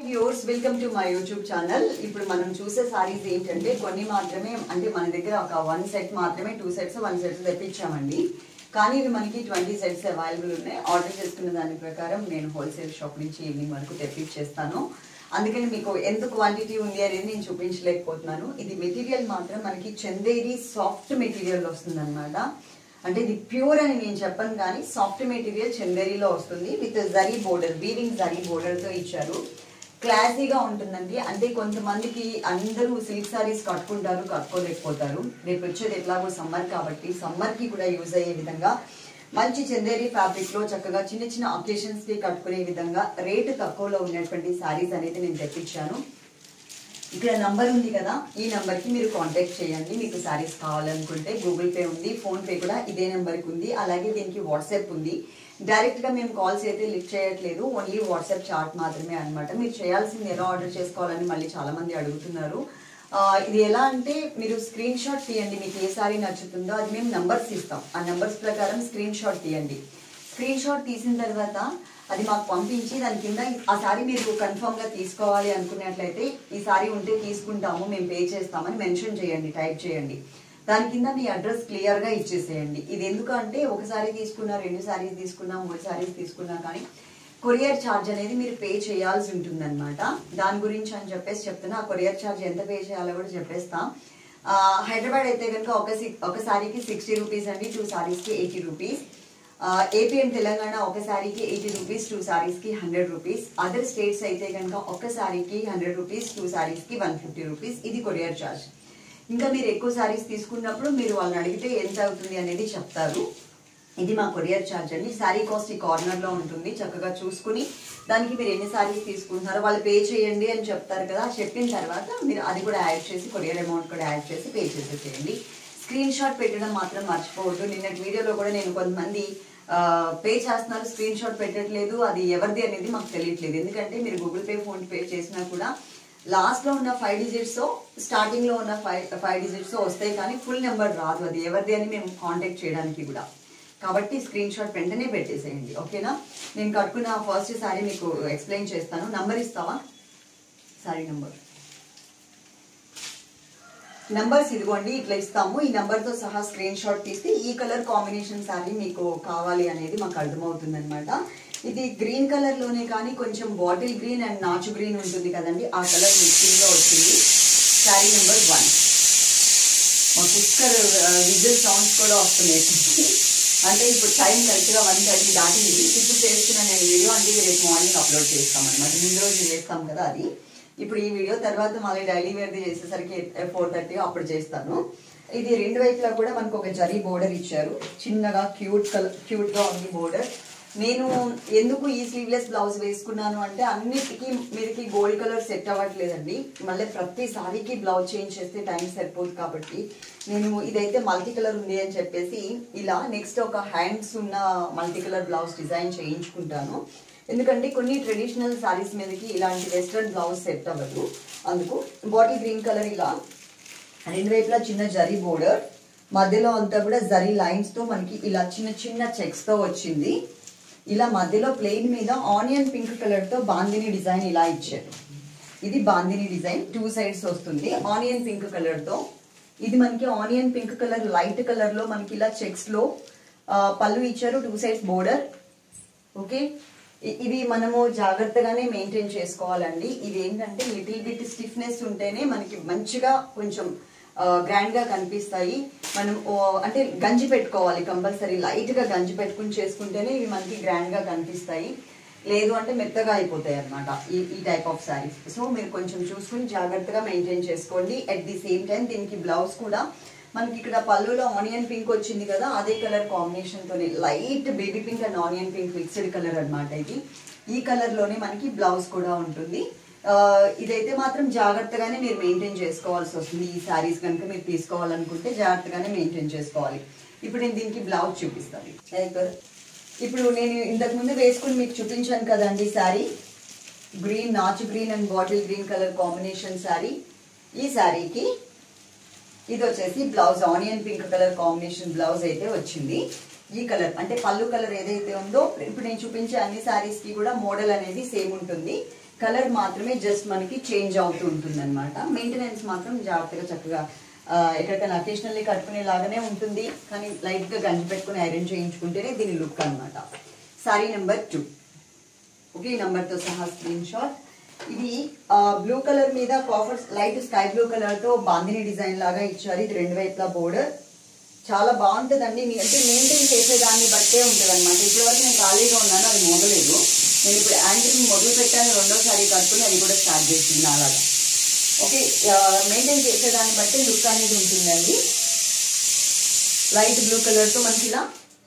viewers welcome to my YouTube channel ఇప్పుడు మనం చూసే సారీస్ ఏంటంటే కొన్ని మాత్రమే అంటే మన దగ్గర ఒక వన్ సెట్ మాత్రమే టూ సెట్స్ వన్ సెట్స్ తెప్పించామండి కానీ ఇవి మనకి ట్వంటీ సెట్స్ అవైలబుల్ ఉన్నాయి ఆర్డర్ చేసుకున్న దాని ప్రకారం నేను హోల్సేల్ షాప్ నుంచి ఈవినింగ్ వరకు తెప్పించేస్తాను అందుకని మీకు ఎంత క్వాంటిటీ ఉంది అనేది నేను చూపించలేకపోతున్నాను ఇది మెటీరియల్ మాత్రం మనకి చందేరి సాఫ్ట్ మెటీరియల్ వస్తుంది అంటే ఇది ప్యూర్ అని నేను చెప్పను కానీ సాఫ్ట్ మెటీరియల్ చందేరిలో వస్తుంది with zari border weaving zari border తో ఇచ్చారు క్లాసీగా ఉంటుందండి అంటే కొంతమందికి అందరూ సిల్క్ సారీస్ కట్టుకుంటారు కట్టుకోలేకపోతారు రేపు వచ్చేది ఎట్లాగో సమ్మర్ కాబట్టి సమ్మర్ కి కూడా యూజ్ అయ్యే విధంగా మంచి చందేరి ఫ్యాబ్రిక్ లో చక్కగా చిన్న చిన్న అకేషన్స్ కి కట్టుకునే విధంగా రేటు తక్కువలో ఉన్నటువంటి సారీస్ అనేది నేను తెప్పించాను ఇక్కడ నంబర్ ఉంది కదా ఈ నంబర్ కి మీరు కాంటాక్ట్ చేయండి మీకు సారీస్ కావాలనుకుంటే గూగుల్ పే ఉంది ఫోన్ పే కూడా ఇదే నెంబర్ కి ఉంది అలాగే దీనికి వాట్సాప్ ఉంది డైరెక్ట్ గా మేము కాల్స్ అయితే లిఫ్ట్ చేయట్లేదు ఓన్లీ వాట్సాప్ చాట్ మాత్రమే అన్నమాట మీరు చేయాల్సింది ఎలా ఆర్డర్ చేసుకోవాలని మళ్ళీ చాలా మంది అడుగుతున్నారు ఆ, ఇది ఎలా అంటే మీరు స్క్రీన్ షాట్ తీయండి మీకు ఏ సారీ నచ్చుతుందో అది మేము నంబర్స్ ఇస్తాం ఆ నంబర్స్ ప్రకారం స్క్రీన్ షాట్ తీయండి స్క్రీన్ షాట్ తీసిన తర్వాత అది మాకు పంపించి దాని కింద ఆ సారీ మీరు కన్ఫర్మ్ గా తీసుకోవాలి అనుకున్నట్లయితే ఈ సారీ ఉంటే తీసుకుంటాము మేము పే చేస్తామని మెన్షన్ చేయండి టైప్ చేయండి దాని కింద మీ అడ్రస్ క్లియర్ గా ఇచ్చేసేయండి ఇది ఎందుకంటే ఒక సారీ తీసుకున్నా రెండు సారీస్ తీసుకున్నా మూడు సారీస్ తీసుకున్నా కానీ కొరియర్ ఛార్జ్ అనేది మీరు పే చేయాల్సి ఉంటుందన్నమాట దాని గురించి అని చెప్పేసి చెప్తున్నా ఆ కొరియర్ ఛార్జ్ ఎంత పే చేయాలో కూడా చెప్పేస్తా ఆ, హైదరాబాద్ అయితే కనుక ఒక సి- ఒక సారీకి సిక్స్టీ రూపీస్ అండి టూ సారీస్కి eighty rupees AP and Telangana ఒక సారీకి ఎయిటీ రూపీస్ టూ సారీస్కి హండ్రెడ్ రూపీస్ అదర్ స్టేట్స్ అయితే కనుక ఒక సారీకి హండ్రెడ్ రూపీస్ టూ సారీస్కి వన్ ఫిఫ్టీ రూపీస్ ఇది కొరియర్ ఛార్జ్ ఇంకా మీరు ఎక్కువ సారీస్ తీసుకున్నప్పుడు మీరు వాళ్ళని అడిగితే ఎంత అవుతుంది అనేది చెప్తారు ఇది మా కొరియర్ ఛార్జ్ అండి శారీ కాస్ట్ ఈ కార్నర్ లో ఉంటుంది చక్కగా చూసుకుని దానికి మీరు ఎన్ని సారీస్ తీసుకుంటున్నారో వాళ్ళు పే చేయండి అని చెప్తారు కదా చెప్పిన తర్వాత మీరు అది కూడా యాడ్ చేసి కొరియర్ అమౌంట్ కూడా యాడ్ చేసి పే చేసేసేయండి స్క్రీన్ షాట్ పెట్టడం మాత్రం మర్చిపోవద్దు నిన్నటి వీడియోలో కూడా నేను కొంతమంది పే చేస్తున్నారు స్క్రీన్ షాట్ పెట్టట్లేదు అది ఎవరిది అనేది మాకు తెలియట్లేదు ఎందుకంటే మీరు గూగుల్ పే ఫోన్ పే చేసినా కూడా లాస్ట్ లో ఉన్న ఫైవ్ డిజిట్స్ స్టార్టింగ్ లో ఉన్న ఫైవ్ ఫైవ్ డిజిట్స్ వస్తాయి కానీ ఫుల్ నెంబర్ రాదు అది ఎవరిది అని మేము కాంటాక్ట్ చేయడానికి కూడా కాబట్టి స్క్రీన్ షాట్ వెంటనే పెట్టేసేయండి ఓకేనా నేను కట్టుకున్న ఫస్ట్ సారీ మీకు ఎక్స్ప్లెయిన్ చేస్తాను నంబర్ ఇస్తావా సారీ నంబర్ నంబర్స్ ఇదిగోండి ఇట్లా ఇస్తాము ఈ నంబర్ తో సహా స్క్రీన్ షాట్ తీస్తే ఈ కలర్ కాంబినేషన్ సారీ మీకు కావాలి అనేది మాకు అర్థమవుతుంది అనమాట ఇది గ్రీన్ కలర్ లోనే కానీ కొంచెం బాటిల్ గ్రీన్ అండ్ నాచు గ్రీన్ ఉంటుంది కదండి ఆ కలర్ మిక్సింగ్ లో వచ్చింది సారీ నెంబర్ వన్ మా కుక్కర్ విజిల్ సౌండ్స్ కూడా వస్తున్నాయి అంటే ఇప్పుడు టైం కరెక్ట్గా వన్ థర్టీ దాటింది ఇప్పుడు చేస్తున్న నేను వీడియో అంటే ఇది రేపు మార్నింగ్ అప్లోడ్ చేస్తాం అనమాట ముందు రోజు చేస్తాం కదా అది ఇప్పుడు ఈ వీడియో తర్వాత మళ్ళీ డైలీ వేర్ది చేసేసరికి ఫోర్ థర్టీ అప్పుడు చేస్తాను ఇది రెండు వైపులా కూడా మనకు ఒక జరీ బోర్డర్ ఇచ్చారు చిన్నగా క్యూట్ కలర్ క్యూట్ గా ఉంది బోర్డర్ నేను ఎందుకు ఈ స్లీవ్లెస్ బ్లౌజ్ వేసుకున్నాను అంటే అన్నిటికీ మీదకి గోల్డ్ కలర్ సెట్ అవ్వట్లేదండి మళ్ళీ ప్రతి సారీకి బ్లౌజ్ చేంజ్ చేస్తే టైం సరిపోదు కాబట్టి నేను ఇదైతే మల్టీ కలర్ ఉంది అని చెప్పేసి ఇలా నెక్స్ట్ ఒక హ్యాండ్స్ ఉన్న మల్టీ కలర్ బ్లౌజ్ డిజైన్ చేయించుకుంటాను ఎందుకంటే కొన్ని ట్రెడిషనల్ సారీస్ మీదకి ఇలాంటి వెస్ట్రన్ బ్లౌజ్ సెట్ అవ్వదు అందుకు బాటిల్ గ్రీన్ కలర్ ఇలా రెండు వైపులా చిన్న జరీ బోర్డర్ మధ్యలో అంతా కూడా జరీ లైన్స్ తో మనకి ఇలా చిన్న చిన్న చెక్స్ తో వచ్చింది ఇలా మధ్యలో ప్లెయిన్ మీద ఆనియన్ పింక్ కలర్ తో బాందిని డిజైన్ ఇలా ఇచ్చారు ఇది బాందిని డిజైన్ టూ సైడ్స్ వస్తుంది ఆనియన్ పింక్ కలర్ తో ఇది మనకి onion pink colour light colour లో మనకి ఇలా చెక్స్ లో ఆ, పళ్ళు ఇచ్చారు టూ సైడ్స్ బోర్డర్ ఓకే ఇ- ఇవి మనము జాగ్రత్తగానే మెయింటైన్ చేసుకోవాలండి ఇది ఏంటంటే లిటిల్ బిట్ స్టిఫ్నెస్ ఉంటేనే మనకి మంచిగా కొంచెం గ్రాండ్ గా కనిపిస్తాయి మనం ఓ, అంటే గంజి పెట్టుకోవాలి కంపల్సరీ లైట్ గా గంజి పెట్టుకుని చేసుకుంటేనే ఇవి మనకి గ్రాండ్ గా కనిపిస్తాయి లేదు అంటే మెత్తగా అయిపోతాయి అనమాట ఈ ఈ టైప్ ఆఫ్ శారీస్ సో మీరు కొంచెం చూసుకుని జాగ్రత్తగా మెయింటైన్ చేసుకోండి అట్ ది సేమ్ టైం దీనికి బ్లౌజ్ కూడా మనకి ఇక్కడ పళ్ళులో ఆనియన్ పింక్ వచ్చింది కదా అదే కలర్ కాంబినేషన్ తోనే light baby pink and onion pink mixed colour అన్నమాట ఇది ఈ కలర్ లోనే మనకి బ్లౌజ్ కూడా ఉంటుంది ఆ, ఇదైతే మాత్రం జాగ్రత్తగానే మీరు మెయింటైన్ చేసుకోవాల్సి వస్తుంది ఈ శారీస్ కనుక మీరు తీసుకోవాలనుకుంటే జాగ్రత్తగానే మెయింటైన్ చేసుకోవాలి ఇప్పుడు నేను దీనికి బ్లౌజ్ చూపిస్తాను అయితే ఇప్పుడు నేను ఇంతకు ముందు వేసుకుని మీకు చూపించాను కదండి శారీ గ్రీన్ నాచు green and bottle green colour combination saree ఈ శారీకి ఇది వచ్చేసి blouse onion pink colour combination blouse అయితే వచ్చింది ఈ కలర్ అంటే పళ్ళు కలర్ ఏదైతే ఉందో ఇప్పుడు నేను చూపించే అన్ని సారీస్ కి కూడా మోడల్ అనేది సేమ్ ఉంటుంది కలర్ మాత్రమే జస్ట్ మనకి చేంజ్ అవుతూ ఉంటుంది అనమాట మెయింటెనెన్స్ మాత్రం జాగ్రత్తగా చక్కగా ఆ, ఎక్కడికైనా అకేషనల్లీ కట్టుకునే లాగానే ఉంటుంది కానీ లైట్గా గంజి పెట్టుకుని ఐరన్ చేయించుకుంటేనే దీని లుక్ అన్నమాట సారీ నెంబర్ టూ ఓకే ఈ నంబర్తో సహా స్క్రీన్ షాట్ ఇది బ్లూ కలర్ మీద copper light sky blue colour తో బాందిని డిజైన్ లాగా ఇచ్చారు ఇది రెండు వైపులా బోర్డర్ చాలా బాగుంటుందండి మీ- అంటే మెయింటైన్ చేసే దాన్ని బట్టే ఉంటుంది అనమాట ఇప్పటివరకు నేను ఖాళీగా ఉన్నాను అది మోగలేదు నేను ఇప్పుడు యాంటీని మొదలు పెట్టాను రెండోసారి కట్టుకుని అది కూడా స్టార్ట్ చేసింది అలాగా ఓకే మెయింటైన్ చేసే దాన్ని బట్టి లుక్ అనేది ఉంటుందండి లైట్ బ్లూ కలర్తో మనకి ఇలా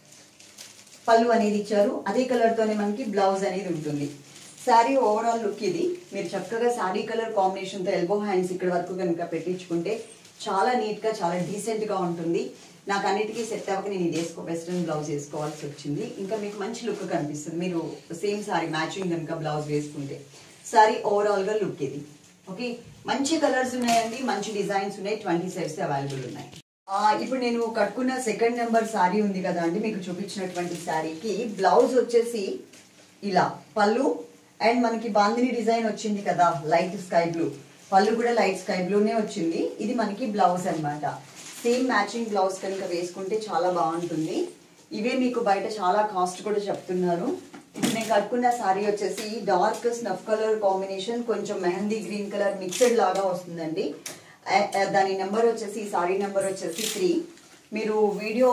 పళ్ళు అనేది ఇచ్చారు అదే కలర్ తోనే మనకి బ్లౌజ్ అనేది ఉంటుంది శారీ ఓవరాల్ లుక్ ఇది మీరు చక్కగా శారీ కలర్ కాంబినేషన్ తో ఎల్బో హ్యాండ్స్ ఇక్కడ వరకు కనుక పెట్టించుకుంటే చాలా నీట్ గా చాలా డీసెంట్ గా ఉంటుంది నాకు అన్నిటికీ సెట్ అవ్వక నేను ఇది వేసుకో వెస్ట్రన్ బ్లౌజ్ వేసుకోవాల్సి వచ్చింది ఇంకా మీకు మంచి లుక్ కనిపిస్తుంది మీరు సేమ్ సారీ మ్యాచింగ్ కనుక బ్లౌజ్ వేసుకుంటే సారీ ఓవరాల్ గా లుక్ ఇది ఓకే మంచి కలర్స్ ఉన్నాయండి మంచి డిజైన్స్ ఉన్నాయి ట్వంటీ సెట్స్ అవైలబుల్ ఉన్నాయి ఆ, ఇప్పుడు నేను కట్టుకున్న సెకండ్ నెంబర్ శారీ ఉంది కదా అండి మీకు చూపించినటువంటి శారీకి బ్లౌజ్ వచ్చేసి ఇలా పళ్ళు అండ్ మనకి బాందిని డిజైన్ వచ్చింది కదా లైట్ స్కై బ్లూ పళ్ళు కూడా లైట్ స్కై బ్లూనే వచ్చింది ఇది మనకి బ్లౌజ్ అన్నమాట సేమ్ మ్యాచింగ్ బ్లౌజ్ కనుక వేసుకుంటే చాలా బాగుంటుంది ఇవే మీకు బయట చాలా కాస్ట్ కూడా చెప్తున్నారు ఇప్పుడు నేను కట్టుకున్న శారీ వచ్చేసి డార్క్ స్నఫ్ కలర్ కాంబినేషన్ కొంచెం మెహందీ గ్రీన్ కలర్ మిక్స్డ్ లాగా వస్తుందండి ఆ- ఆ దాని నెంబర్ వచ్చేసి సారీ నెంబర్ వచ్చేసి త్రీ మీరు వీడియో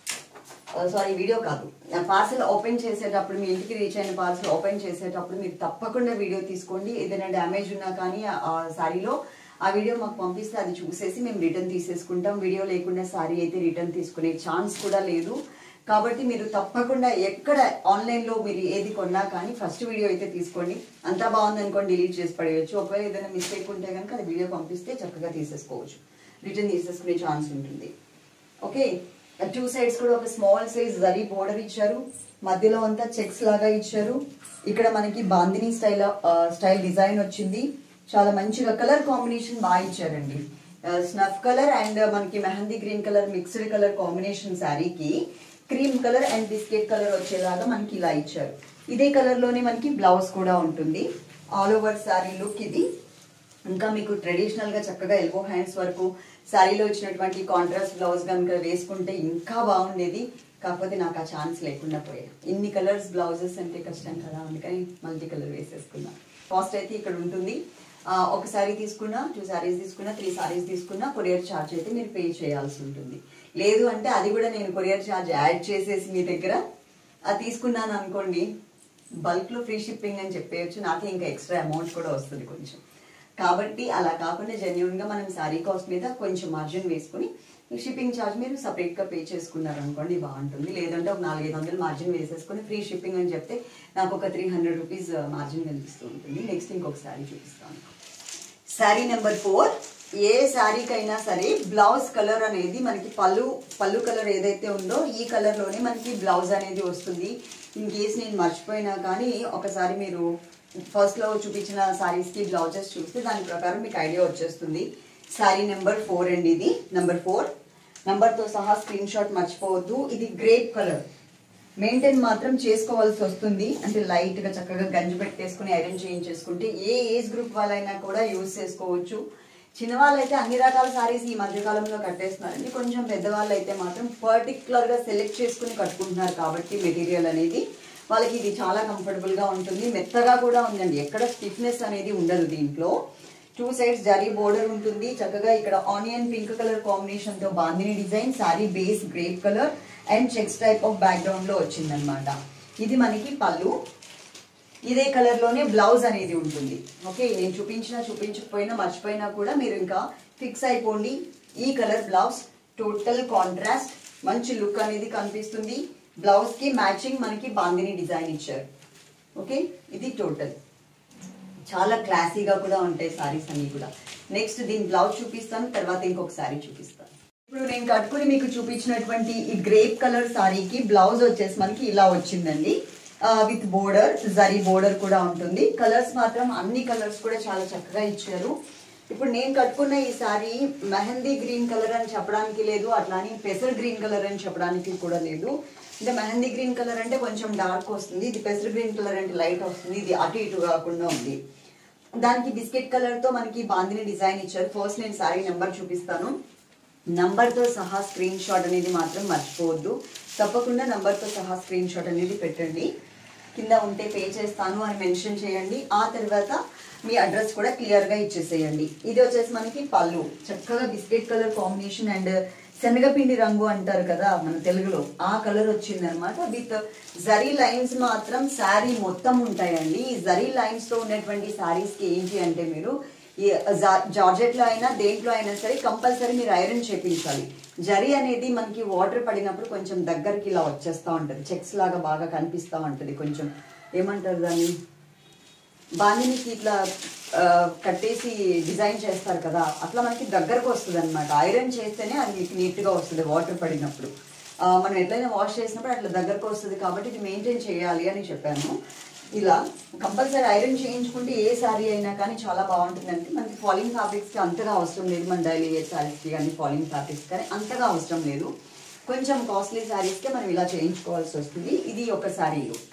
సారీ వీడియో కాదు పార్సల్ ఓపెన్ చేసేటప్పుడు మీ ఇంటికి రీచ్ అయిన పార్సల్ ఓపెన్ చేసేటప్పుడు మీరు తప్పకుండా వీడియో తీసుకోండి ఏదైనా డ్యామేజ్ ఉన్నా కానీ ఆ- ఆ శారీలో ఆ వీడియో మాకు పంపిస్తే అది చూసేసి మేము రిటర్న్ తీసేసుకుంటాం వీడియో లేకుండా శారీ అయితే రిటర్న్ తీసుకునే ఛాన్స్ కూడా లేదు కాబట్టి మీరు తప్పకుండా ఎక్కడ ఆన్లైన్లో మీరు ఏది కొన్నా కానీ ఫస్ట్ వీడియో అయితే తీసుకోండి అంతా బాగుంది అనుకోండి డిలీట్ చేసి పడేయచ్చు ఒకవేళ ఏదైనా మిస్టేక్ ఉంటే కనుక అది వీడియో పంపిస్తే చక్కగా తీసేసుకోవచ్చు రిటర్న్ తీసేసుకునే ఛాన్స్ ఉంటుంది ఓకే టూ సైడ్స్ కూడా ఒక స్మాల్ సైజ్ జరీ బోర్డర్ ఇచ్చారు మధ్యలో అంతా చెక్స్ లాగా ఇచ్చారు ఇక్కడ మనకి బాందిని స్టైల్ స్టైల్ డిజైన్ వచ్చింది చాలా మంచిగా కలర్ కాంబినేషన్ బాగా ఇచ్చారండి స్నఫ్ కలర్ అండ్ మనకి mehndi green colour mixed colour combination శారీకి cream colour and biscuit colour వచ్చేలాగా మనకి ఇలా ఇచ్చారు ఇదే కలర్ లోనే మనకి బ్లౌజ్ కూడా ఉంటుంది ఆల్ ఓవర్ శారీ లుక్ ఇది ఇంకా మీకు ట్రెడిషనల్ గా చక్కగా ఎల్బో హ్యాండ్స్ వరకు శారీలో వచ్చినటువంటి కాంట్రాస్ట్ బ్లౌజ్ కనుక వేసుకుంటే ఇంకా బాగుండేది కాకపోతే నాకు ఆ ఛాన్స్ లేకుండా పోయాయి ఇన్ని కలర్స్ బ్లౌజెస్ అంటే కష్టం కదా అందుకని మల్టీ కలర్ వేసేసుకున్నా కాస్ట్ అయితే ఇక్కడ ఉంటుంది ఆ, ఒక సారీ తీసుకున్నా టూ సారీస్ తీసుకున్నా త్రీ సారీస్ తీసుకున్నా కొరియర్ ఛార్జ్ అయితే మీరు పే చేయాల్సి ఉంటుంది లేదు అంటే అది కూడా నేను కొరియర్ ఛార్జ్ యాడ్ చేసేసి మీ దగ్గర అది తీసుకున్నాను అనుకోండి బల్క్ లో ఫ్రీ షిప్పింగ్ అని చెప్పేయచ్చు నాకే ఇంకా ఎక్స్ట్రా అమౌంట్ కూడా వస్తుంది కొంచెం కాబట్టి అలా కాకుండా జెన్యున్ గా మనం శారీ కాస్ట్ మీద కొంచెం మార్జిన్ వేసుకుని షిప్పింగ్ ఛార్జ్ మీరు సపరేట్ గా పే చేసుకున్నారు అనుకోండి బాగుంటుంది లేదంటే ఒక నాలుగైదు వందలు మార్జిన్ వేసేసుకుని ఫ్రీ షిప్పింగ్ అని చెప్తే నాకు ఒక త్రీ హండ్రెడ్ రూపీస్ మార్జిన్ కనిపిస్తూ ఉంటుంది నెక్స్ట్ ఇంకొక శారీ చూపిస్తాను శారీ నెంబర్ ఫోర్ ఏ శారీకైనా సరే బ్లౌజ్ కలర్ అనేది మనకి పళ్ళు పళ్ళు కలర్ ఏదైతే ఉందో ఈ కలర్ లోనే మనకి బ్లౌజ్ అనేది వస్తుంది ఇన్ కేస్ నేను మర్చిపోయినా కానీ ఒకసారి మీరు ఫస్ట్ లో చూపించిన సారీస్ కి బ్లౌజెస్ చూస్తే దాని ప్రకారం మీకు ఐడియా వచ్చేస్తుంది శారీ నెంబర్ ఫోర్ అండి ఇది నెంబర్ ఫోర్ తో సహా స్క్రీన్ షాట్ మర్చిపోవద్దు ఇది గ్రేప్ కలర్ మెయింటైన్ మాత్రం చేసుకోవాల్సి వస్తుంది అంటే లైట్ గా చక్కగా గంజి పెట్టేసుకుని ఐరన్ చేయించేసుకుంటే ఏ ఏజ్ గ్రూప్ వాళ్ళైనా కూడా యూజ్ చేసుకోవచ్చు చిన్నవాళ్ళు అయితే అన్ని రకాల సారీస్ ఈ మధ్య కాలంలో కట్టేస్తున్నారండి కొంచెం పెద్దవాళ్ళు అయితే మాత్రం పర్టికులర్ గా సెలెక్ట్ చేసుకుని కట్టుకుంటున్నారు కాబట్టి మెటీరియల్ అనేది వాళ్ళకి ఇది చాలా కంఫర్టబుల్ గా ఉంటుంది మెత్తగా కూడా ఉందండి ఎక్కడ స్టిఫ్నెస్ అనేది ఉండదు దీంట్లో టూ సైడ్స్ జరీ బోర్డర్ ఉంటుంది చక్కగా ఇక్కడ ఆనియన్ పింక్ కలర్ కాంబినేషన్ తో bandhani design saree base grape colour and checks type of background లో వచ్చిందనమాట ఇది మనకి పళ్ళు ఇదే కలర్ లోనే బ్లౌజ్ అనేది ఉంటుంది ఓకే నేను చూపించినా చూపించకపోయినా మర్చిపోయినా కూడా మీరు ఇంకా ఫిక్స్ అయిపోండి ఈ కలర్ బ్లౌజ్ టోటల్ కాంట్రాస్ట్ మంచి లుక్ అనేది కనిపిస్తుంది బ్లౌజ్ కి మ్యాచింగ్ మనకి బాందిని డిజైన్ ఇచ్చారు ఓకే ఇది టోటల్ చాలా క్లాసీగా కూడా ఉంటాయి సారీస్ అన్ని కూడా నెక్స్ట్ దీని బ్లౌజ్ చూపిస్తాను తర్వాత ఇంకొక సారీ చూపిస్తాను ఇప్పుడు నేను కట్టుకుని మీకు చూపించినటువంటి ఈ గ్రేప్ కలర్ సారీకి బ్లౌజ్ వచ్చేసి మనకి ఇలా వచ్చిందండి విత్ బోర్డర్ జరీ బోర్డర్ కూడా ఉంటుంది కలర్స్ మాత్రం అన్ని కలర్స్ కూడా చాలా చక్కగా ఇచ్చారు ఇప్పుడు నేను కట్టుకున్న ఈ సారీ మెహందీ గ్రీన్ కలర్ అని చెప్పడానికి లేదు అట్లానే పెసర్ గ్రీన్ కలర్ అని చెప్పడానికి కూడా లేదు అంటే మెహందీ గ్రీన్ కలర్ అంటే కొంచెం డార్క్ వస్తుంది ఇది పెసర్ గ్రీన్ కలర్ అంటే లైట్ వస్తుంది ఇది అటు ఇటు కాకుండా ఉంది దానికి బిస్కెట్ కలర్ తో మనకి బాందిని డిజైన్ ఇచ్చారు ఫస్ట్ నేను సారీ నెంబర్ చూపిస్తాను నంబర్ తో సహా స్క్రీన్ షాట్ అనేది మాత్రం మర్చిపోవద్దు తప్పకుండా నంబర్ తో సహా స్క్రీన్ షాట్ అనేది పెట్టండి కింద ఉంటే పే చేస్తాను అని మెన్షన్ చేయండి ఆ తర్వాత మీ అడ్రస్ కూడా క్లియర్ గా ఇచ్చేసేయండి ఇది వచ్చేసి మనకి పళ్ళు చక్కగా బిస్కెట్ కలర్ కాంబినేషన్ అండ్ శనగపిండి రంగు అంటారు కదా మన తెలుగులో ఆ కలర్ వచ్చింది అనమాట విత్ జరీ లైన్స్ మాత్రం శారీ మొత్తం ఉంటాయండి ఈ జరీ లైన్స్ తో ఉన్నటువంటి శారీస్ కి ఏంటి అంటే మీరు ఈ జా- జార్జెట్ లో అయినా దేంట్లో అయినా సరే కంపల్సరీ మీరు ఐరన్ చేపించాలి జరీ అనేది మనకి వాటర్ పడినప్పుడు కొంచెం దగ్గరికి ఇలా వచ్చేస్తా ఉంటది చెక్స్ లాగా బాగా కనిపిస్తా ఉంటది కొంచెం ఏమంటారు దాన్ని బాందినికి ఇట్లా ఆ, కట్టేసి డిజైన్ చేస్తారు కదా అట్లా మనకి దగ్గరకు వస్తుంది అనమాట ఐరన్ చేస్తేనే అది మీకు నీట్గా వస్తుంది వాటర్ పడినప్పుడు ఆ, మనం ఎట్లయినా వాష్ చేసినప్పుడు అట్లా దగ్గరకు వస్తుంది కాబట్టి ఇది మెయింటైన్ చేయాలి అని చెప్పాను ఇలా కంపల్సరీ ఐరన్ చేయించుకుంటే ఏ శారీ అయినా కానీ చాలా బాగుంటుంది అంటే మనకి ఫాలింగ్ ఫ్యాబ్రిక్స్కి అంతగా అవసరం లేదు మన డైలీ వేర్ శారీస్కి కానీ ఫాలింగ్ ఫ్యాబ్రిక్స్ కానీ అంతగా అవసరం లేదు కొంచెం కాస్ట్లీ శారీస్కే మనం ఇలా చేయించుకోవాల్సి వస్తుంది ఇది ఒక శారీ లుక్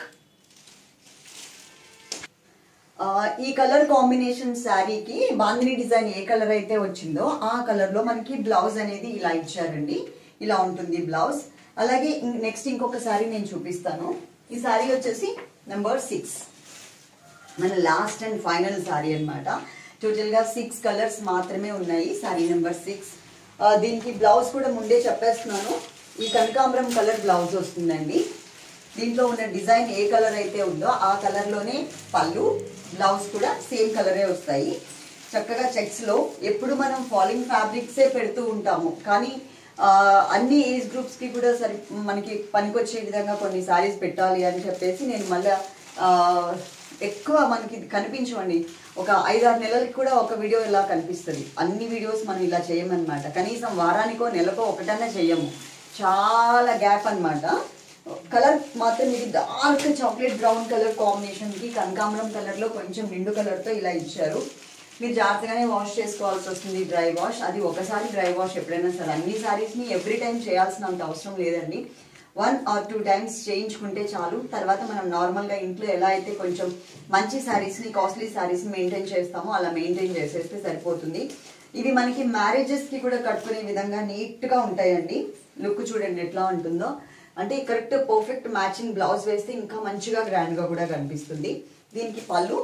ఆ, ఈ కలర్ కాంబినేషన్ శారీకి బాందిని డిజైన్ ఏ కలర్ అయితే వచ్చిందో ఆ కలర్ లో మనకి బ్లౌజ్ అనేది ఇలా ఇచ్చారండి ఇలా ఉంటుంది బ్లౌజ్ అలాగే నెక్స్ట్ ఇంకొక శారీ నేను చూపిస్తాను ఈ శారీ వచ్చేసి నెంబర్ సిక్స్ మన లాస్ట్ అండ్ ఫైనల్ శారీ అన్నమాట టోటల్ గా సిక్స్ కలర్స్ మాత్రమే ఉన్నాయి శారీ నెంబర్ సిక్స్ దీనికి బ్లౌజ్ కూడా ముందే చెప్పేస్తున్నాను ఈ కనకాంబరం కలర్ బ్లౌజ్ వస్తుందండి దీంట్లో ఉన్న డిజైన్ ఏ కలర్ అయితే ఉందో ఆ కలర్ లోనే పళ్ళు బ్లౌజ్ కూడా సేమ్ కలరే వస్తాయి చక్కగా చెక్స్ లో ఎప్పుడు మనం ఫాలింగ్ ఫ్యాబ్రిక్సే పెడుతూ ఉంటాము కానీ ఆ, అన్ని ఏజ్ గ్రూప్స్ కి కూడా సరి మనకి పనికొచ్చే విధంగా కొన్ని సారీస్ పెట్టాలి అని చెప్పేసి నేను మళ్ళా ఆ, ఎక్కువ మనకి ఇది కనిపించవండి ఒక ఐదారు నెలలకి కూడా ఒక వీడియో ఇలా కనిపిస్తుంది అన్ని వీడియోస్ మనం ఇలా చేయమన్నమాట కనీసం వారానికో నెలకో ఒకటన్నా చెయ్యము చాలా గ్యాప్ అన్నమాట కలర్ మాత్రం ఇది dark chocolate brown colour combination కి కనకాంబరం కలర్ లో కొంచెం నిండు కలర్ తో ఇలా ఇచ్చారు మీరు జాగ్రత్తగానే వాష్ చేసుకోవాల్సి వస్తుంది డ్రై వాష్ అది ఒకసారి డ్రై వాష్ ఎప్పుడైనా సరే అన్ని సారీస్ ని ఎవ్రీ టైం చేయాల్సినంత అవసరం లేదండి వన్ ఆర్ టూ టైమ్స్ చేయించుకుంటే చాలు తర్వాత మనం నార్మల్ గా ఇంట్లో ఎలా అయితే కొంచెం మంచి సారీస్ ని కాస్ట్లీ సారీస్ ని మెయింటైన్ చేస్తామో అలా మెయింటైన్ చేసేస్తే సరిపోతుంది ఇవి మనకి మ్యారేజెస్ కి కూడా కట్టుకునే విధంగా నీట్ గా ఉంటాయండి లుక్ చూడండి ఎట్లా ఉంటుందో అంటే కరెక్ట్ పర్ఫెక్ట్ మ్యాచింగ్ బ్లౌజ్ వేస్తే ఇంకా మంచిగా గ్రాండ్ గా కూడా కనిపిస్తుంది దీనికి పళ్ళు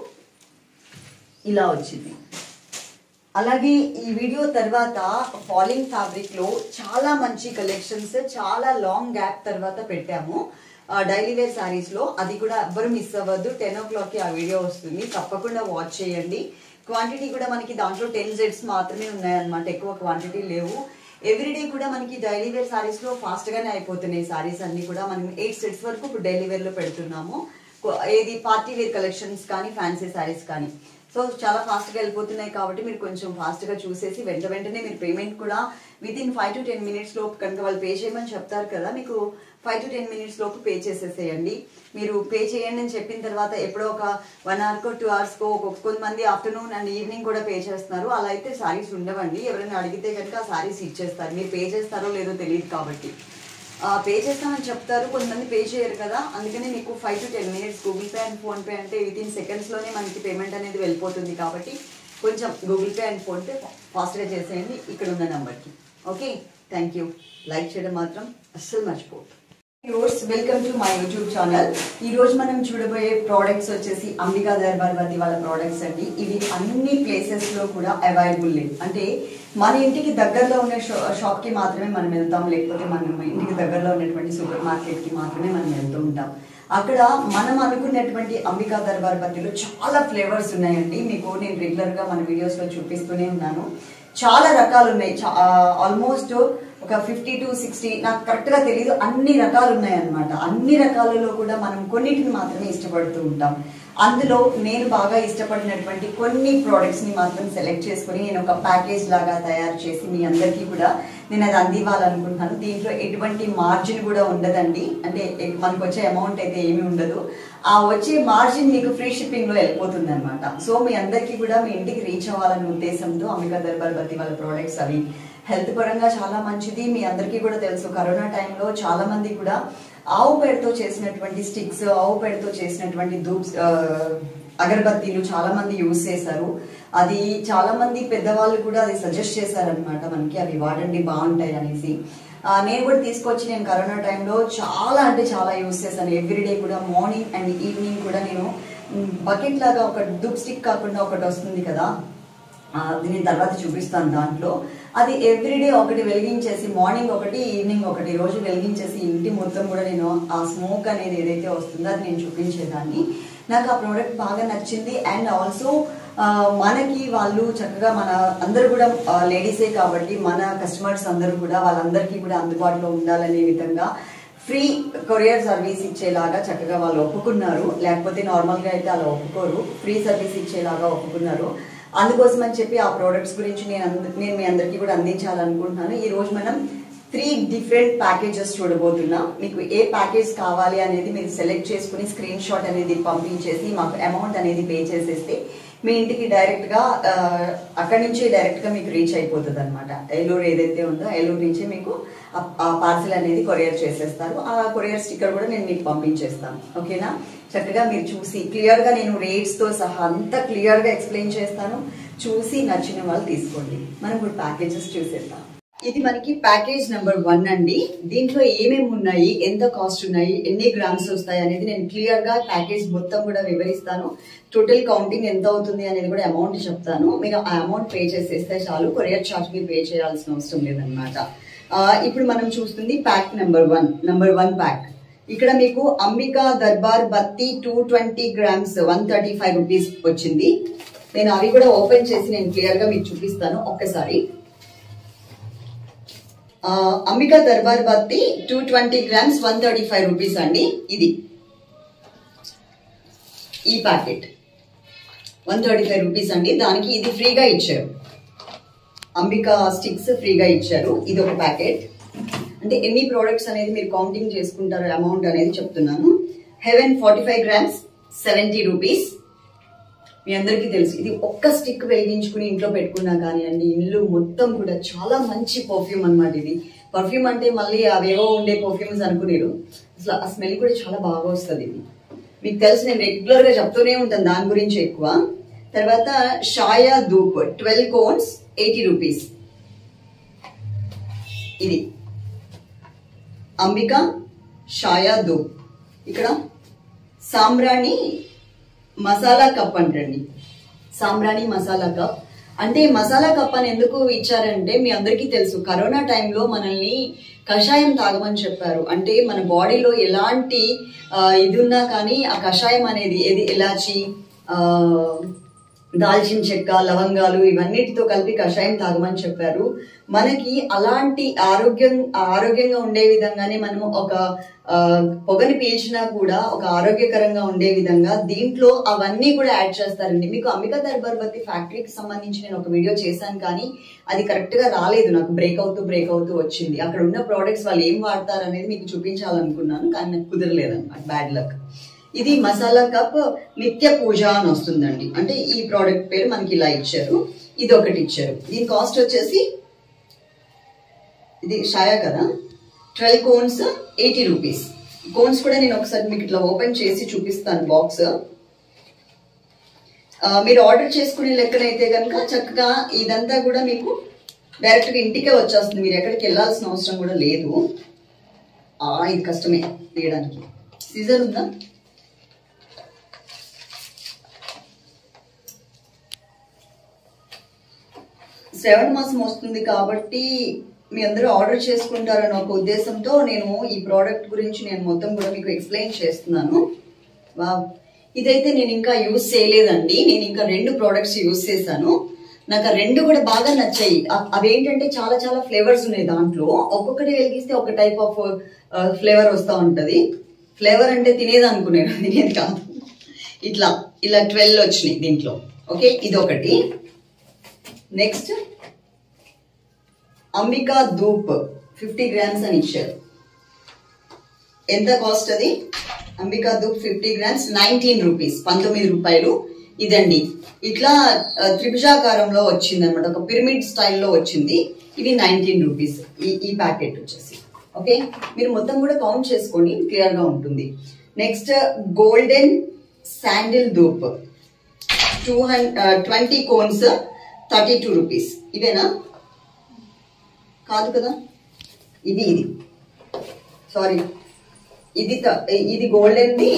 ఇలా వచ్చింది అలాగే ఈ వీడియో తర్వాత ఫాలింగ్ ఫ్యాబ్రిక్ లో చాలా మంచి కలెక్షన్స్ చాలా లాంగ్ గ్యాప్ తర్వాత పెట్టాము డైలీ వేర్ సారీస్ లో అది కూడా ఎవ్వరు మిస్ అవ్వద్దు టెన్ ఓ క్లాక్ కి ఆ వీడియో వస్తుంది తప్పకుండా వాచ్ చేయండి క్వాంటిటీ కూడా మనకి దాంట్లో టెన్ సెట్స్ మాత్రమే ఉన్నాయన్నమాట ఎక్కువ క్వాంటిటీ లేవు ఎవ్రీడే కూడా మనకి డైలీ వేర్ సారీస్ లో ఫాస్ట్ గానే అయిపోతున్నాయి సారీస్ అన్ని కూడా మనం ఎయిట్ సెట్స్ వరకు ఇప్పుడు డైలీ వేర్ లో పెడుతున్నాము కొ- ఏది పార్టీ వేర్ కలెక్షన్స్ కానీ ఫ్యాన్సీ సారీస్ కానీ సో చాలా ఫాస్ట్ గా వెళ్ళిపోతున్నాయి కాబట్టి మీరు కొంచెం ఫాస్ట్ గా చూసేసి వెంట వెంటనే మీరు పేమెంట్ కూడా within five to ten minutes లోపు కనుక వాళ్ళు పే చేయమని చెప్తారు కదా మీకు ఫైవ్ టు టెన్ మినిట్స్ లోపు పే చేసేసేయండి మీరు పే చేయండి అని చెప్పిన తర్వాత ఎప్పుడో ఒక వన్ అవర్కో టూ అవర్స్కో ఒక్కొక్క కొంతమంది ఆఫ్టర్నూన్ అండ్ ఈవినింగ్ కూడా పే చేస్తున్నారు అలా అయితే సారీస్ ఉండవండి ఎవరైనా అడిగితే కనుక ఆ సారీస్ ఇచ్చేస్తారు మీరు పే చేస్తారో లేదో తెలియదు కాబట్టి పే చేస్తామని చెప్తారు కొంతమంది పే చేయరు కదా అందుకనే మీకు five to ten minutes Google Pay and PhonePe అంటే విత్ ఇన్ సెకండ్స్లోనే మనకి పేమెంట్ అనేది వెళ్ళిపోతుంది కాబట్టి కొంచెం Google Pay and PhonePe ఫాస్ట్గా చేసేయండి ఇక్కడ ఉన్న నెంబర్కి ఓకే థ్యాంక్ యూ లైక్ చేయడం మాత్రం అస్సలు మర్చిపోవద్దు viewers welcome to my YouTube channel ఈ రోజు మనం చూడబోయే ప్రోడక్ట్స్ వచ్చేసి అంబికా దర్బార్వతి వాళ్ళ ప్రోడక్ట్స్ అండి ఇవి అన్ని ప్లేసెస్ లో కూడా అవైలబుల్ లేవు అంటే మన ఇంటికి దగ్గరలో ఉన్న షాప్ కి మాత్రమే మనం వెళ్తాం లేకపోతే మన ఇంటికి దగ్గరలో ఉన్నటువంటి సూపర్ మార్కెట్ కి మాత్రమే మనం వెళ్తూ ఉంటాం అక్కడ మనం అనుకున్నటువంటి అంబికా దర్బార్వతిలో చాలా ఫ్లేవర్స్ ఉన్నాయండి మీకు నేను రెగ్యులర్ గా మన వీడియోస్ లో చూపిస్తూనే ఉన్నాను చాలా రకాలు ఉన్నాయి ఆల్మోస్ట్ ఒక ఫిఫ్టీ టు సిక్స్టీ నాకు కరెక్ట్ గా తెలియదు అన్ని రకాలు ఉన్నాయి అన్నమాట అన్ని రకాలలో కూడా మనం కొన్నిటిని మాత్రమే ఇష్టపడుతూ ఉంటాం అందులో నేను బాగా ఇష్టపడినటువంటి కొన్ని ప్రోడక్ట్స్ ని మాత్రం సెలెక్ట్ చేసుకుని నేను ఒక ప్యాకేజ్ లాగా తయారు చేసి మీ అందరికీ కూడా నేను అది అందివ్వాలనుకుంటున్నాను దీంట్లో ఎటువంటి మార్జిన్ కూడా ఉండదండి అంటే ఎ- మనకు వచ్చే అమౌంట్ అయితే ఏమీ ఉండదు ఆ వచ్చే మార్జిన్ మీకు ఫ్రీ షిప్పింగ్ లో వెళ్ళిపోతుంది అనమాట సో మీ అందరికీ కూడా మీ ఇంటికి రీచ్ అవ్వాలనే ఉద్దేశంతో అంబికా దర్బార్ బతి వాళ్ళ ప్రోడక్ట్స్ అవి హెల్త్ పరంగా చాలా మంచిది మీ అందరికీ కూడా తెలుసు కరోనా టైంలో చాలా మంది కూడా ఆవు పేడతో చేసినటువంటి స్టిక్స్ ఆవు పేడతో చేసినటువంటి ధూప్స్ ఆ, అగరబత్తీలు చాలా మంది యూజ్ చేశారు అది చాలా మంది పెద్దవాళ్ళు కూడా అది సజెస్ట్ చేశారనమాట మనకి అవి వాడండి బాగుంటాయి అనేసి ఆ, నేను కూడా తీసుకొచ్చి నేను కరోనా టైంలో చాలా అంటే చాలా యూజ్ చేశాను ఎవ్రీడే కూడా మార్నింగ్ అండ్ ఈవినింగ్ కూడా నేను బకెట్ లాగా ఒక దుప్ స్టిక్ కాకుండా ఒకటి వస్తుంది కదా ఆ, అది నేను తర్వాత చూపిస్తాను దాంట్లో అది ఎవ్రీడే ఒకటి వెలిగించేసి మార్నింగ్ ఒకటి ఈవినింగ్ ఒకటి రోజు వెలిగించేసి ఇంటి మొత్తం కూడా నేను ఆ స్మోక్ అనేది ఏదైతే వస్తుందో అది నేను చూపించేదాన్ని నాకు ఆ ప్రోడక్ట్ బాగా నచ్చింది అండ్ ఆల్సో మనకి వాళ్ళు చక్కగా మన అందరూ కూడా లేడీసే కాబట్టి మన కస్టమర్స్ అందరూ కూడా వాళ్ళందరికీ కూడా అందుబాటులో ఉండాలనే విధంగా ఫ్రీ కొరియర్ సర్వీస్ ఇచ్చేలాగా చక్కగా వాళ్ళు ఒప్పుకున్నారు లేకపోతే నార్మల్గా అయితే అలా ఒప్పుకోరు ఫ్రీ సర్వీస్ ఇచ్చేలాగా ఒప్పుకున్నారు అందుకోసం అని చెప్పి ఆ ప్రోడక్ట్స్ గురించి నేను అంద- నేను మీ అందరికీ కూడా అందించాలనుకుంటున్నాను ఈ రోజు మనం త్రీ డిఫరెంట్ ప్యాకేజెస్ చూడబోతున్నాం మీకు ఏ ప్యాకేజ్ కావాలి అనేది మీరు సెలెక్ట్ చేసుకుని స్క్రీన్ షాట్ అనేది పంపించేసి మాకు అమౌంట్ అనేది పే చేసేస్తే మీ ఇంటికి డైరెక్ట్ గా ఆ, అక్కడి నుంచి డైరెక్ట్ గా మీకు రీచ్ అయిపోతుంది అనమాట ఏలూరు ఏదైతే ఉందో ఏలూరు నుంచి మీకు ఆ- ఆ పార్సల్ అనేది కొరియర్ చేసేస్తారు ఆ కొరియర్ స్టిక్కర్ కూడా నేను మీకు పంపించేస్తాను ఓకేనా చక్కగా మీరు చూసి క్లియర్ గా నేను రేట్స్ తో సహా అంతా క్లియర్ గా ఎక్స్ప్లెయిన్ చేస్తాను చూసి నచ్చిన వాళ్ళు తీసుకోండి మనం ఇప్పుడు ప్యాకేజెస్ చూసేద్దాం ఇది మనకి ప్యాకేజ్ నెంబర్ వన్ అండి దీంట్లో ఏమేమి ఉన్నాయి ఎంత కాస్ట్ ఉన్నాయి ఎన్ని గ్రామ్స్ వస్తాయి అనేది నేను క్లియర్ గా ప్యాకేజ్ మొత్తం కూడా వివరిస్తాను టోటల్ కౌంటింగ్ ఎంత అవుతుంది అనేది కూడా అమౌంట్ చెప్తాను మీరు ఆ అమౌంట్ పే చేసేస్తే చాలు కొరియర్ చార్జ్ మీరు పే చేయాల్సిన అవసరం లేదనమాట ఇప్పుడు మనం చూస్తుంది pack number one number one pack ఇక్కడ మీకు Ambika Darbar Batti two twenty grams one thirty five rupees వచ్చింది నేను అవి కూడా ఓపెన్ చేసి నేను క్లియర్ గా మీకు చూపిస్తాను ఒక్కసారి ఆ, Ambika Darbar Batti two twenty grams one thirty five rupees అండి ఇది ఈ packet one thirty five rupees అండి దానికి ఇది ఫ్రీగా ఇచ్చారు అంబికా స్టిక్స్ ఫ్రీగా ఇచ్చారు ఇది ఒక ప్యాకెట్ అంటే ఎన్ని ప్రోడక్ట్స్ అనేది మీరు కౌంటింగ్ చేసుకుంటారు అమౌంట్ అనేది చెప్తున్నాను Heaven forty five grams seventy rupees మీ అందరికీ తెలుసు ఇది ఒక్క స్టిక్ వెలిగించుకుని ఇంట్లో పెట్టుకున్నా కానివ్వండి ఇల్లు మొత్తం కూడా చాలా మంచి పర్ఫ్యూమ్ అన్నమాట ఇది పర్ఫ్యూమ్ అంటే మళ్ళీ అవేవో ఉండే పర్ఫ్యూమ్స్ అనుకునేరు అసలు ఆ స్మెల్ కూడా చాలా బాగా వస్తుంది ఇది మీకు తెలుసు నేను రెగ్యులర్ గా చెప్తూనే ఉంటాను దాని గురించి ఎక్కువ తర్వాత Shaya Dhoop twelve cones eighty rupees ఇది అంబిక షాయా ధూప్ ఇక్కడ సాంబ్రాణి మసాలా కప్ అంటండి సాంబ్రాణి మసాలా కప్ అంటే మసాలా కప్ అని ఎందుకు ఇచ్చారంటే మీ అందరికీ తెలుసు కరోనా టైంలో మనల్ని కషాయం తాగమని చెప్పారు అంటే మన బాడీలో ఎలాంటి ఆ, ఇది ఉన్నా కానీ ఆ కషాయం అనేది ఏది ఎలాచి ఆ, దాల్చిన చెక్క లవంగాలు ఇవన్నిటితో కలిపి కషాయం తాగమని చెప్పారు మనకి అలాంటి ఆరోగ్యం ఆరోగ్యంగా ఉండే విధంగానే మనం ఒక ఆ, పొగని పీల్చినా కూడా ఒక ఆరోగ్యకరంగా ఉండే విధంగా దీంట్లో అవన్నీ కూడా యాడ్ చేస్తారండి మీకు అంబికా దర్బార్బతి ఫ్యాక్టరీకి సంబంధించి నేను ఒక వీడియో చేశాను కానీ అది కరెక్ట్ గా రాలేదు నాకు బ్రేక్ అవుతూ బ్రేక్ అవుతూ వచ్చింది అక్కడ ఉన్న ప్రోడక్ట్స్ వాళ్ళు ఏం వాడతారు అనేది మీకు చూపించాలనుకున్నాను కానీ నాకు కుదరలేదన్నమాట బ్యాడ్ లక్ ఇది మసాలా కప్ నిత్య పూజ అని వస్తుందండి అంటే ఈ ప్రోడక్ట్ పేరు మనకి ఇలా ఇచ్చారు ఇది ఒకటి ఇచ్చారు దీని కాస్ట్ వచ్చేసి ఇది షాయా కదా twelve cones eighty rupees cones కూడా నేను ఒకసారి మీకు ఇట్లా ఓపెన్ చేసి చూపిస్తాను బాక్స్ మీరు ఆర్డర్ చేసుకునే లెక్కనైతే కనుక చక్కగా ఇదంతా కూడా మీకు డైరెక్ట్గా ఇంటికే వచ్చేస్తుంది మీరు ఎక్కడికి వెళ్ళాల్సిన అవసరం కూడా లేదు ఆ, ఇది కష్టమే తీయడానికి సీజర్ ఉందా శ్రవణ మాసం వస్తుంది కాబట్టి మీ అందరూ ఆర్డర్ చేసుకుంటారని ఒక ఉద్దేశంతో నేను ఈ ప్రోడక్ట్ గురించి నేను మొత్తం కూడా మీకు ఎక్స్ప్లెయిన్ చేస్తున్నాను వావ్ ఇదైతే నేను ఇంకా యూజ్ చేయలేదండి నేను ఇంకా రెండు ప్రోడక్ట్స్ యూజ్ చేశాను నాకు ఆ రెండు కూడా బాగా నచ్చాయి అ- అవేంటంటే చాలా చాలా ఫ్లేవర్స్ ఉన్నాయి దాంట్లో ఒక్కొక్కటి వెలిగిస్తే ఒక టైప్ ఆఫ్ ఫ్లేవర్ వస్తూ ఉంటది ఫ్లేవర్ అంటే తినేది అనుకునేది తినేది కాదు ఇట్లా ఇలా ట్వెల్వ్ వచ్చినాయి దీంట్లో ఓకే ఇది ఒకటి next Ambika Dhoop fifty grams అని ఇచ్చారు ఎంత కాస్ట్ అది Ambika Dhoop fifty grams nineteen rupees పంతొమ్మిది రూపాయలు ఇదండి ఇట్లా ఆ, త్రిభుజాకారంలో వచ్చింది అనమాట ఒక పిరమిడ్ స్టైల్లో వచ్చింది ఇది నైన్టీన్ రూపీస్ ఈ ఈ ప్యాకెట్ వచ్చేసి ఓకే మీరు మొత్తం కూడా కౌంట్ చేసుకోండి క్లియర్ గా ఉంటుంది next golden sandal Dhoop two hundred twenty cones thirty two rupees ఇదేనా కాదు కదా ఇది ఇది సారీ ఇది త- ఇది గోల్డెన్ది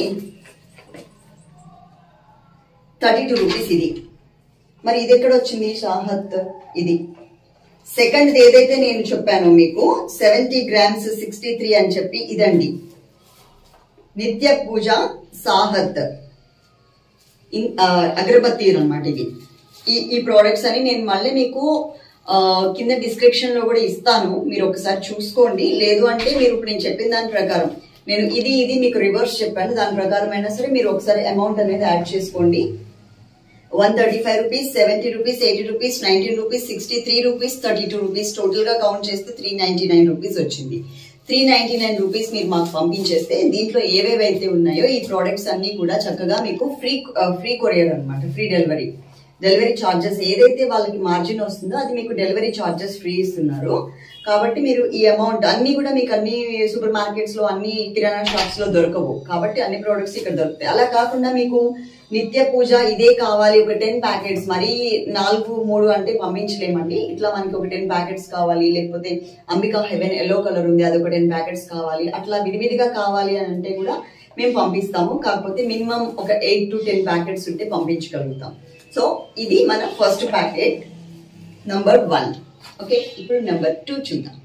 థర్టీ టూ రూపీస్ ఇది మరి ఇది ఎక్కడ వచ్చింది షాహత్ ఇది సెకండ్ ఏదైతే నేను చెప్పానో మీకు సెవెంటీ గ్రామ్స్ సిక్స్టీ త్రీ అని చెప్పి ఇదండి నిత్య పూజ సాహత్ ఇన్- ఆ, అగరబత్తీలు అనమాట ఇవి ఈ ఈ ప్రోడక్ట్స్ అని నేను మళ్ళీ మీకు ఆ, కింద డిస్క్రిప్షన్ లో కూడా ఇస్తాను మీరు ఒకసారి చూసుకోండి లేదు అంటే మీరు ఇప్పుడు నేను చెప్పిన దాని ప్రకారం నేను ఇది ఇది మీకు రివర్స్ చెప్పాను దాని ప్రకారం అయినా సరే మీరు ఒకసారి అమౌంట్ అనేది యాడ్ చేసుకోండి one thirty five rupees seventy rupees eighty rupees nineteen rupees sixty three rupees thirty two rupees total గా కౌంట్ చేస్తే త్రీ నైన్టీ నైన్ రూపీస్ వచ్చింది త్రీ నైన్టీ నైన్ రూపీస్ మీరు మాకు పంపించేస్తే దీంట్లో ఏవేవైతే ఉన్నాయో ఈ ప్రోడక్ట్స్ అన్ని కూడా చక్కగా మీకు ఫ్రీ ఫ్రీ కొరియర్ అన్నమాట ఫ్రీ డెలివరీ డెలివరీ ఛార్జెస్ ఏదైతే వాళ్ళకి మార్జిన్ వస్తుందో అది మీకు డెలివరీ ఛార్జెస్ ఫ్రీ ఇస్తున్నారు కాబట్టి మీరు ఈ అమౌంట్ అన్ని కూడా మీకు అన్ని సూపర్ మార్కెట్స్ లో అన్ని కిరాణా షాప్స్ లో దొరకవు కాబట్టి అన్ని ప్రోడక్ట్స్ ఇక్కడ దొరుకుతాయి అలా కాకుండా మీకు నిత్య పూజ ఇదే కావాలి ఒక టెన్ ప్యాకెట్స్ మరి నాలుగు మూడు అంటే పంపించలేమండి ఇట్లా మనకి ఒక టెన్ ప్యాకెట్స్ కావాలి లేకపోతే అంబికా హెవెన్ ఎల్లో కలర్ ఉంది అది ఒక టెన్ ప్యాకెట్స్ కావాలి అట్లా విడివిడిగా కావాలి అని అంటే కూడా మేము పంపిస్తాము కాకపోతే మినిమం ఒక ఎయిట్ టు టెన్ ప్యాకెట్స్ ఉంటే పంపించగలుగుతాం సో ఇది మన first packet number one okay ఇప్పుడు నెంబర్ టూ చూద్దాం